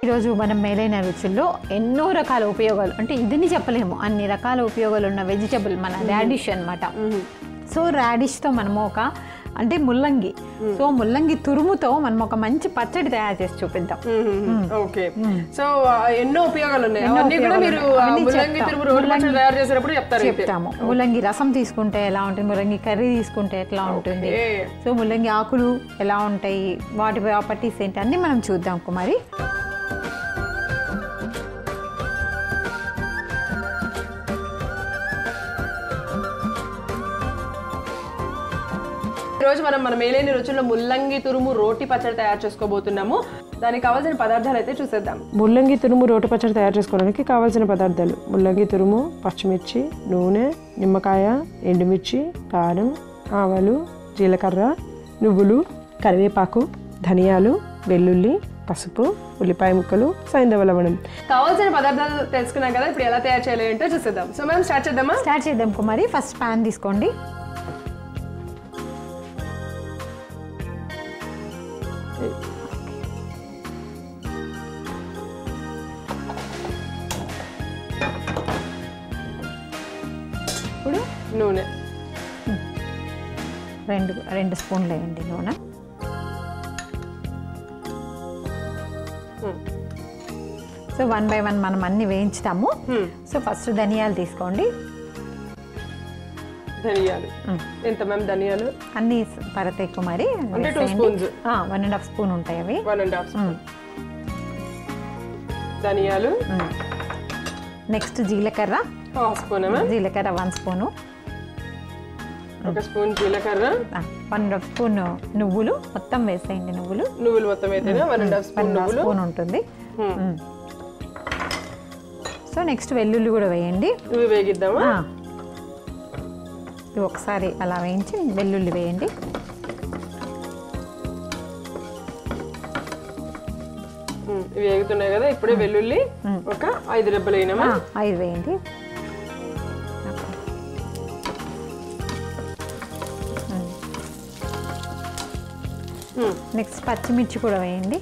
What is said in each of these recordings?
ఈరోజు మనం మేలైన రుచుల్లో ఎన్నో రకాల ఉపయోగాలు అంటే ఇదని చెప్పలేము అన్ని రకాల ఉపయోగాలు ఉన్న వెజిటబుల్ మన రాడిష్ అన్నమాట సో రాడిష్తో మనము ఒక అంటే ముల్లంగి సో ముల్లంగి తురుముతో మనం ఒక మంచి పచ్చడి తయారు చేసి చూపిద్దాం ఓకే సో ఆ, ఎన్నో ఉపయోగాలు ఉన్నాయి ఎన్నో అవన్నీ కూడా మీరు ఉపయోగాలు. ఆ, అవన్నీ ముల్లంగి చెప్తాం. తిరుగు రోడ్డు పచ్చడి తయారు చేసేటప్పుడు చెప్తారు అయితే. చెప్తాము ముల్లంగి రసం తీసుకుంటే ఎలా ఉంటుంది ముల్లంగి కర్రీ తీసుకుంటే ఎట్లా ఉంటుంది ఓకే. సో ముల్లంగి ఆకులు ఎలా ఉంటాయి వాటి ప్రాపర్టీస్ ఏంటి అన్ని మనం చూద్దాం కుమారి ఈ రోజు మనం మన మేలేని రుచుల్లో ముల్లంగి తురుము రోటి పచ్చడి తయారు చేసుకోబోతున్నాము దానికి కావాల్సిన పదార్థాలు అయితే చూసేద్దాం ముల్లంగి తురుము రోటి పచ్చడి తయారు చేసుకోవడానికి కావాల్సిన పదార్థాలు ముల్లంగి తురుము పచ్చిమిర్చి నూనె నిమ్మకాయ ఎండుమిర్చి కారం ఆవాలు జీలకర్ర నువ్వులు కరివేపాకు ధనియాలు వెల్లుల్లి పసుపు ఉల్లిపాయ ముక్కలు సైంధవ లవణం కావాల్సిన పదార్థాలు తెలుసుకున్నాం కదా ఇప్పుడు ఎలా తయారు చేయాలి ఏంటో చూసేద్దాం సో మనం స్టార్ట్ చేద్దామా స్టార్ట్ చేద్దాం కుమారి ఫస్ట్ ప్యాన్ తీసుకోండి ఇప్పుడు నూనె రెండు రెండు స్పూన్లు వేయండి నూనె Hmm. So one by one మనం అన్ని వేయించుతాము Hmm. సో ఫస్ట్ ధనియాలు తీసుకోండి ధనియాలు Hmm. ఎంత మ్యామ్ ధనియాలు అన్ని పడతాయి కుమారి అంటే two spoons. One and half spoon ఉంటాయి అవి వన్ అండ్ హాఫ్ స్పూన్ ధనియాలు నెక్స్ట్ జీలకర్ర హాఫ్ స్పూన్ మ్యామ్ జీలకర్ర వన్ స్పూను ఒక స్పూన్ జీలకర్ర వన్ అండ్ హాఫ్ స్పూన్ నువ్వులు మొత్తం వేసేయండి నువ్వులు నువ్వులు మొత్తం అయితేనే one and half one spoon and half నువ్వులు స్పూన్ ఉంటుంది Hmm. మ్మ్. సో నెక్స్ట్ వెల్లుల్లి కూడా వేయండి ఇవి వేగిద్దామా ఆ. ఇది ఒకసారి అలా వేయించి వెల్లుల్లి వేయండి ఉమ్, ఇవి వేగుతున్నాయి కదా ఇప్పుడే వెల్లుల్లి ఒక ఐదు రెబ్బలు అయినామా ఆ, ఐదు వేయండి ఉమ్, నెక్స్ట్ పచ్చిమిర్చి కూడా వేయండి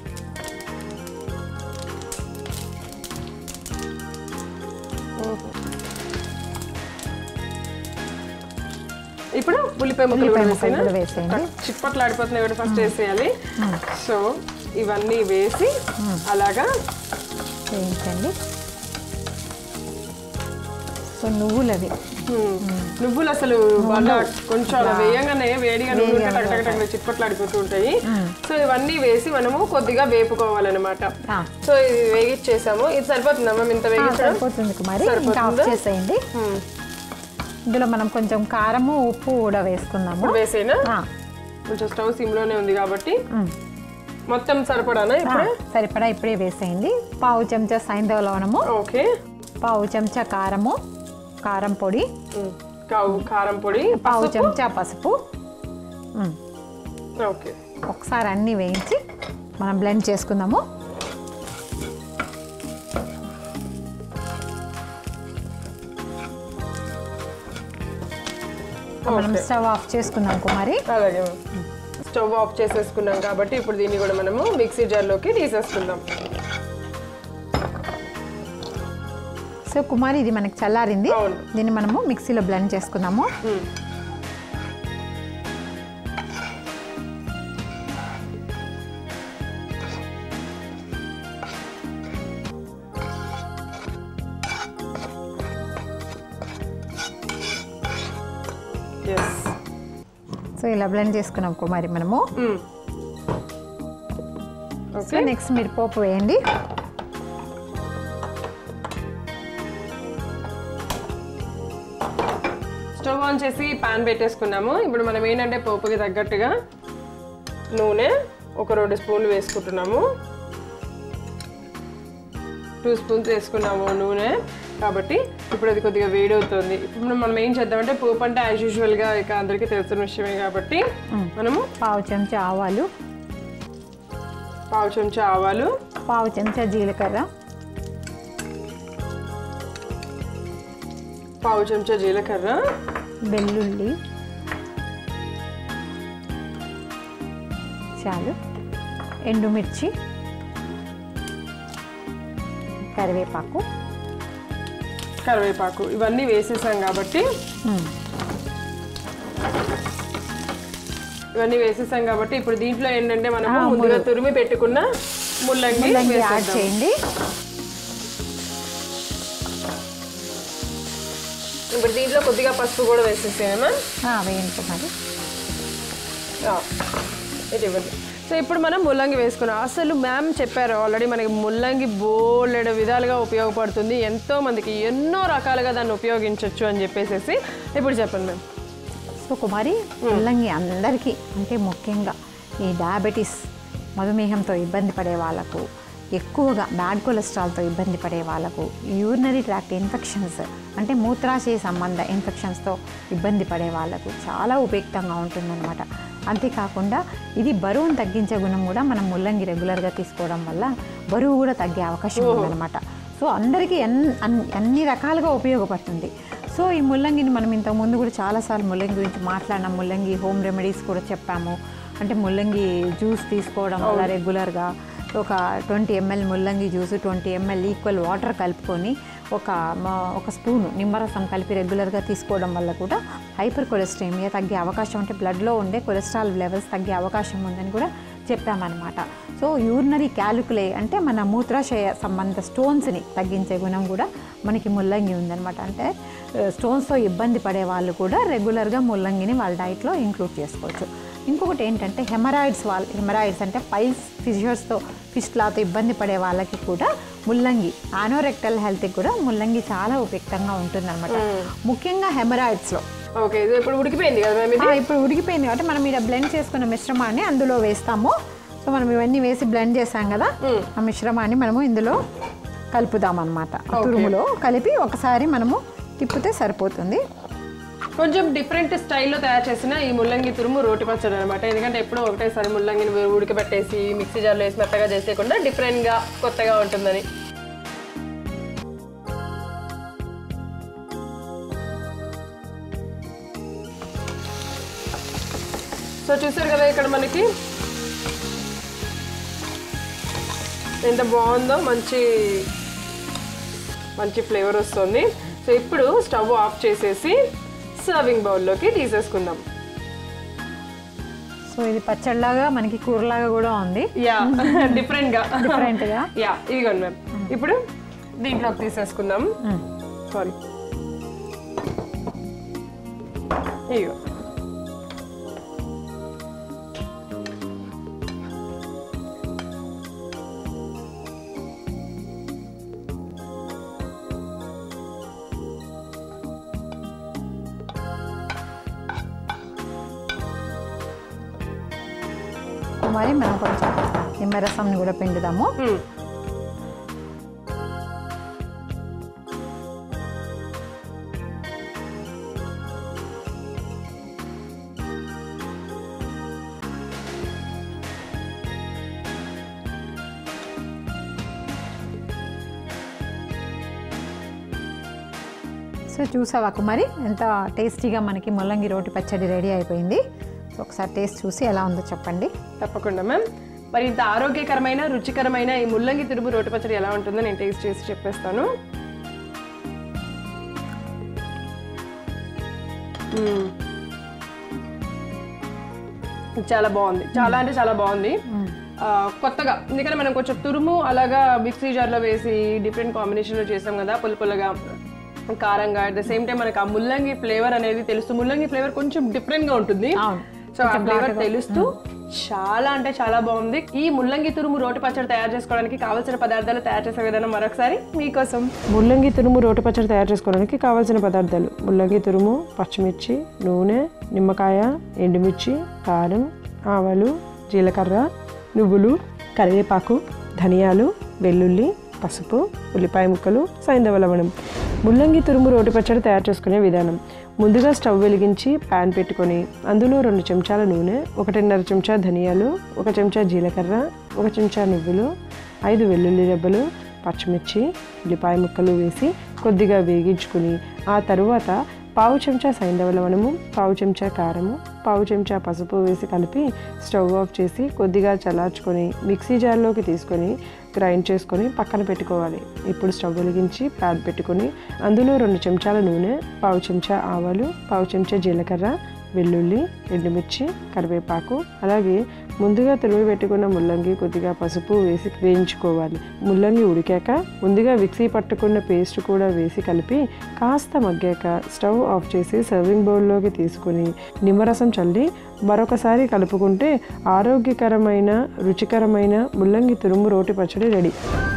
ఇప్పుడు ఉల్లిపాయ ముక్కలు కూడా ఉల్లిపాయ ముక్కలు వేసేనా కూడా వేసేయండి చిట్పట్లు ఆడిపోతున్నాయి కూడా ఫస్ట్ వేసేయాలి సో ఇవన్నీ వేసి అలాగా వేయించండి సో నువ్వులు అవి ఉమ్, నువ్వులు అసలు వాళ్ళ కొంచెం అలా వేయంగానే వేడిగా నువ్వులు ఉంటే టక్ టక్ టక్ చిట్పట్లు ఆడిపోతూ ఉంటాయి సో ఇవన్నీ వేసి మనము కొద్దిగా వేపుకోవాలన్నమాట ఆ. సో ఇది వేగిచ్చేసాము ఇది సరిపోతుందా మేము ఇంత ఆ, వేగించడం సరిపోతుంది కుమారి ఇంకా ఆఫ్ సరిపోతుందా? చేసేయండి ఉమ్, ఇందులో మనం కొంచెం కారము ఉప్పు కూడా వేసుకుందాము ఇప్పుడు వేసేనా ఆ, కొంచెం స్టవ్ సిమ్లోనే ఉంది కాబట్టి ఉమ్. మొత్తం సరిపడానా ఆ, ఇప్పుడు సరిపడా ఇప్పుడే వేసేయండి పావు చెంచా సైంధవ లవణము ఓకే పావు చెంచా కారము కారం పొడి ఉమ్, కావు కారం పొడి పావు చెంచా పసుపు ఉమ్. ఓకే ఒకసారి అన్నీ వేయించి మనం బ్లెండ్ చేసుకుందాము మనం ఓకే. స్టవ్ ఆఫ్ చేసుకుందాం కుమారి అలాగే మ్యామ్. స్టవ్ ఆఫ్ చేసేసుకున్నాం కాబట్టి ఇప్పుడు దీన్ని కూడా మనము మిక్సీ జార్లోకి తీసేసుకుందాం సో కుమారి ఇది మనకి చల్లారింది అవును. దీన్ని మనము మిక్సీలో బ్లెండ్ చేసుకుందాము ఉమ్. ఎస్ సో ఇలా బ్లెండ్ చేసుకున్నాం కుమారి మనము ఉమ్. సో ఓకే నెక్స్ట్ మీరు పోపు వేయండి స్టవ్ ఆన్ చేసి పాన్ పెట్టేసుకున్నాము ఇప్పుడు మనం ఏంటంటే పోపుకి తగ్గట్టుగా నూనె ఒక రెండు స్పూన్లు వేసుకుంటున్నాము టూ స్పూన్స్ వేసుకున్నాము నూనె కాబట్టి ఇప్పుడు అది కొద్దిగా వేడి అవుతుంది ఇప్పుడు మనం ఏం చేద్దామంటే పోపు అంటే యాజ్ యూజువల్గా ఇక అందరికీ తెలిసిన విషయమే కాబట్టి మనము పావు చెంచా ఆవాలు పావు చెంచా ఆవాలు పావు చెంచా జీలకర్ర పావు చెంచా జీలకర్ర వెల్లుల్లి చాలు ఎండుమిర్చి కరివేపాకు కరివేపాకు ఇవన్నీ వేసేసాం కాబట్టి మ్మ్. ఇవన్నీ వేసేసాం కాబట్టి ఇప్పుడు దీంట్లో ఏంటంటే మనము ఆ, ముందుగా తురిమి పెట్టుకున్న ముల్లంగి ముల్లంగి యాడ్ వేసేద్దాం. చేయండి ఇప్పుడు దీంట్లో కొద్దిగా పసుపు కూడా వేసేసామా ఆ, వేయండి మరి ఇది ఇవ్వండి సో ఇప్పుడు మనం ముల్లంగి వేసుకున్నాం అసలు మ్యామ్ చెప్పారు ఆల్రెడీ మనకి ముల్లంగి బోలెడు విధాలుగా ఉపయోగపడుతుంది ఎంతో మందికి ఎన్నో రకాలుగా దాన్ని ఉపయోగించవచ్చు అని చెప్పేసి ఇప్పుడు చెప్పండి మ్యామ్ సో కుమారి ముల్లంగి అందరికీ అంటే ముఖ్యంగా ఈ డయాబెటీస్ మధుమేహంతో ఇబ్బంది పడే వాళ్ళకు ఎక్కువగా బ్యాడ్ కొలెస్ట్రాల్తో ఇబ్బంది పడే వాళ్ళకు యూరినరీ ట్రాక్ట్ ఇన్ఫెక్షన్స్ అంటే మూత్రాశయ సంబంధ ఇన్ఫెక్షన్స్తో ఇబ్బంది పడే వాళ్ళకు చాలా ఉపయుక్తంగా ఉంటుందన్నమాట అంతేకాకుండా ఇది బరువును తగ్గించే గుణం కూడా మనం ముల్లంగి రెగ్యులర్గా తీసుకోవడం వల్ల బరువు కూడా తగ్గే అవకాశం ఉందన్నమాట సో అందరికీ ఎన్ అన్- అన్ని రకాలుగా ఉపయోగపడుతుంది సో ఈ ముల్లంగిని మనం ఇంతకు ముందు కూడా చాలాసార్లు ముల్లంగి గురించి మాట్లాడినాం ముల్లంగి హోమ్ రెమెడీస్ కూడా చెప్పాము అంటే ముల్లంగి జ్యూస్ తీసుకోవడం వల్ల రెగ్యులర్గా ఒక ట్వంటీ ఎంఎల్ ముల్లంగి juice twenty ml equal water కలుపుకొని ఒక మ- ఒక స్పూను నిమ్మరసం కలిపి రెగ్యులర్గా తీసుకోవడం వల్ల కూడా హైపర్ కొలెస్ట్రేమియా తగ్గే అవకాశం అంటే బ్లడ్లో ఉండే కొలెస్ట్రాల్ లెవెల్స్ తగ్గే అవకాశం ఉందని కూడా చెప్పామన్నమాట సో యూరినరీ క్యాలిక్యులే అంటే మన మూత్రాశయ సంబంధ స్టోన్స్ని తగ్గించే గుణం కూడా మనకి ముల్లంగి ఉందన్నమాట అంటే స్టోన్స్తో ఇబ్బంది పడే వాళ్ళు కూడా రెగ్యులర్గా ముల్లంగిని వాళ్ళ డైట్లో ఇంక్లూడ్ చేసుకోవచ్చు ఇంకొకటి ఏంటంటే హెమరాయిడ్స్ వాళ్ళ హెమరాయిడ్స్ అంటే పైల్స్ ఫిషర్స్తో ఫిస్ట్లాతో ఇబ్బంది పడే వాళ్ళకి కూడా ముల్లంగి ఆనోరెక్టల్ హెల్త్కి కూడా ముల్లంగి చాలా ఉపయుక్తంగా ఉంటుందన్నమాట ముఖ్యంగా హెమరాయిడ్స్లో ఓకే ఇది ఇప్పుడు ఉడికిపోయింది కదా మ్యామ్ ఇది ఆ, ఇప్పుడు ఉడికిపోయింది కాబట్టి మనం ఇక్కడ బ్లెండ్ చేసుకున్న మిశ్రమాన్ని అందులో వేస్తాము సో మనం ఇవన్నీ వేసి బ్లెండ్ చేసాం కదా ఆ మిశ్రమాన్ని మనము ఇందులో కలుపుదాం అనమాట తురుములో కలిపి ఒకసారి మనము తిప్పితే సరిపోతుంది కొంచెం డిఫరెంట్ స్టైల్లో తయారు చేసిన ఈ ముల్లంగి తురుము రోటి పచ్చడి అనమాట ఎందుకంటే ఎప్పుడూ ఒకటేసారి ముల్లంగిని ఉడకబెట్టేసి మిక్సీ జార్లో వేసి మెత్తగా చేసేయకుండా డిఫరెంట్గా కొత్తగా ఉంటుందని సో చూసారు కదా ఇక్కడ మనకి ఎంత బాగుందో మంచి మంచి ఫ్లేవర్ వస్తుంది సో ఇప్పుడు స్టవ్ ఆఫ్ చేసేసి సర్వింగ్ బౌల్లోకి తీసేసుకుందాం సో ఇది పచ్చడిలాగా మనకి కూరలాగా కూడా ఉంది యా డిఫరెంట్గా డిఫరెంట్గా యా ఇదిగోండి మ్యామ్ ఇప్పుడు దీంట్లోకి తీసేసుకుందాం సారీ ఇదిగో మరి మనం కొంచెం నిమ్మరసంని కూడా పిండుదాము మ్మ్. సో చూసావా కుమారి ఎంత టేస్టీగా మనకి ముల్లంగి రోటి పచ్చడి రెడీ అయిపోయింది సో ఒకసారి టేస్ట్ చూసి ఎలా ఉందో చెప్పండి తప్పకుండా మ్యామ్ మరి ఇంత ఆరోగ్యకరమైన రుచికరమైన ఈ ముల్లంగి తిరుగు రోటి పచ్చడి ఎలా ఉంటుందో నేను టేస్ట్ చేసి చెప్పేస్తాను మ్మ్. చాలా బాగుంది చాలా అంటే చాలా బాగుంది ఆ, కొత్తగా ఎందుకంటే మనం కొంచెం తురుము అలాగా మిక్సీ జార్లో వేసి డిఫరెంట్ కాంబినేషన్లో చేసాం కదా పుల్ల పుల్లగా కారంగా అట్ ద సేమ్ టైం మనకి ఆ ముల్లంగి ఫ్లేవర్ అనేది తెలుస్తుంది ముల్లంగి ఫ్లేవర్ కొంచెం డిఫరెంట్గా ఉంటుంది అవును. సో ఆ ఫ్లేవర్ తెలుస్తూ చాలా అంటే చాలా బాగుంది ఈ ముల్లంగి తురుము రోటి పచ్చడి తయారు చేసుకోవడానికి కావాల్సిన పదార్థాలు తయారు చేసే విధానం మరొకసారి మీకోసం ముల్లంగి తురుము రోటి పచ్చడి తయారు చేసుకోవడానికి కావాల్సిన పదార్థాలు ముల్లంగి తురుము పచ్చిమిర్చి నూనె నిమ్మకాయ ఎండుమిర్చి కారం ఆవాలు జీలకర్ర నువ్వులు కరివేపాకు ధనియాలు వెల్లుల్లి పసుపు ఉల్లిపాయ ముక్కలు సైంధవ లవణం ముల్లంగి తురుము రోటి పచ్చడి తయారు చేసుకునే విధానం ముందుగా స్టవ్ వెలిగించి పాన్ పెట్టుకొని అందులో రెండు చెంచాల నూనె ఒకటిన్నర చెంచా ధనియాలు ఒక చెంచా జీలకర్ర ఒక చెంచా నువ్వులు ఐదు వెల్లుల్లి రెబ్బలు పచ్చిమిర్చి ఉల్లిపాయ ముక్కలు వేసి కొద్దిగా వేగించుకుని ఆ తరువాత పావు చెంచా సైంధవ లవణము పావు చెంచా కారము పావు చెంచా పసుపు వేసి కలిపి స్టవ్ ఆఫ్ చేసి కొద్దిగా చల్లార్చుకొని మిక్సీ జార్లోకి తీసుకొని గ్రైండ్ చేసుకొని పక్కన పెట్టుకోవాలి ఇప్పుడు స్టవ్ వెలిగించి ప్యాన్ పెట్టుకొని అందులో రెండు చెంచాల నూనె పావు చెంచా ఆవాలు పావు చెంచా జీలకర్ర వెల్లుల్లి ఎండుమిర్చి కరివేపాకు అలాగే ముందుగా తురిమి పెట్టుకున్న ముల్లంగి కొద్దిగా పసుపు వేసి వేయించుకోవాలి ముల్లంగి ఉడికాక ముందుగా మిక్సీ పట్టుకున్న పేస్ట్ కూడా వేసి కలిపి కాస్త మగ్గాక స్టవ్ ఆఫ్ చేసి సర్వింగ్ బౌల్లోకి తీసుకుని నిమ్మరసం చల్లి మరొకసారి కలుపుకుంటే ఆరోగ్యకరమైన రుచికరమైన ముల్లంగి తురుము రోటి పచ్చడి రెడీ